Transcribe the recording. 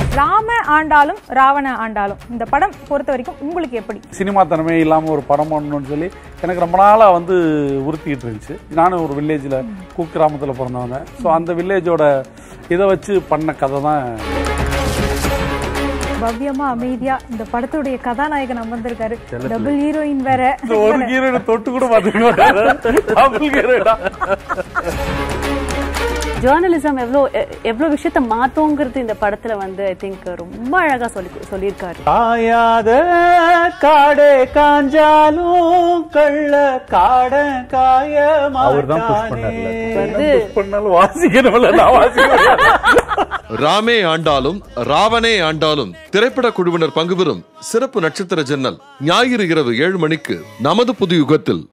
ராம ஆண்டாலும் ராவண ஆண்டாலும் இந்த படம் பொறுத்த வரைக்கும் உங்களுக்கு எப்படி சினிமா தனமே இல்லாமல் ஒரு படம் பண்ணணும்னு சொல்லி எனக்கு ரொம்ப நாளாக வந்து உறுத்திக்கிட்டு இருந்துச்சு நானும் ஒரு வில்லேஜில் குக்கிராமத்தில் பிறந்தவங்க ஸோ அந்த வில்லேஜோட இதை வச்சு பண்ண கதை தான் பவ்யமா அமைதியா இந்த படத்துடைய கதாநாயகன் அமர்ந்திருக்காரு டபுள் ஹீரோயின் வேற இந்த ஒரு ஹீரோயினை தொட்டு கூட பார்த்துக்க ஜேர்னலிசம் எவ்வளோ எ- எவ்வளோ விஷயத்த மாத்தோங்கிறது இந்த படத்துல வந்து ஐ திங்க் ரொம்ப அழகா சொல்லி சொல்லியிருக்காரு காயாத காடே காஞ்சாலும் கள்ள காட காய அவர் தான் புஷ் பண்ணார்ல வந்து புஷ் பண்ணாலும் வாசிக்கணும்ல நான் வாசிக்கணும் ராமே ஆண்டாலும் ராவணே ஆண்டாலும் திரைப்பட குழுவினர் பங்கு பெறும் சிறப்பு நட்சத்திர ஜன்னல் ஞாயிறு இரவு ஏழு மணிக்கு நமது புது யுகத்தில்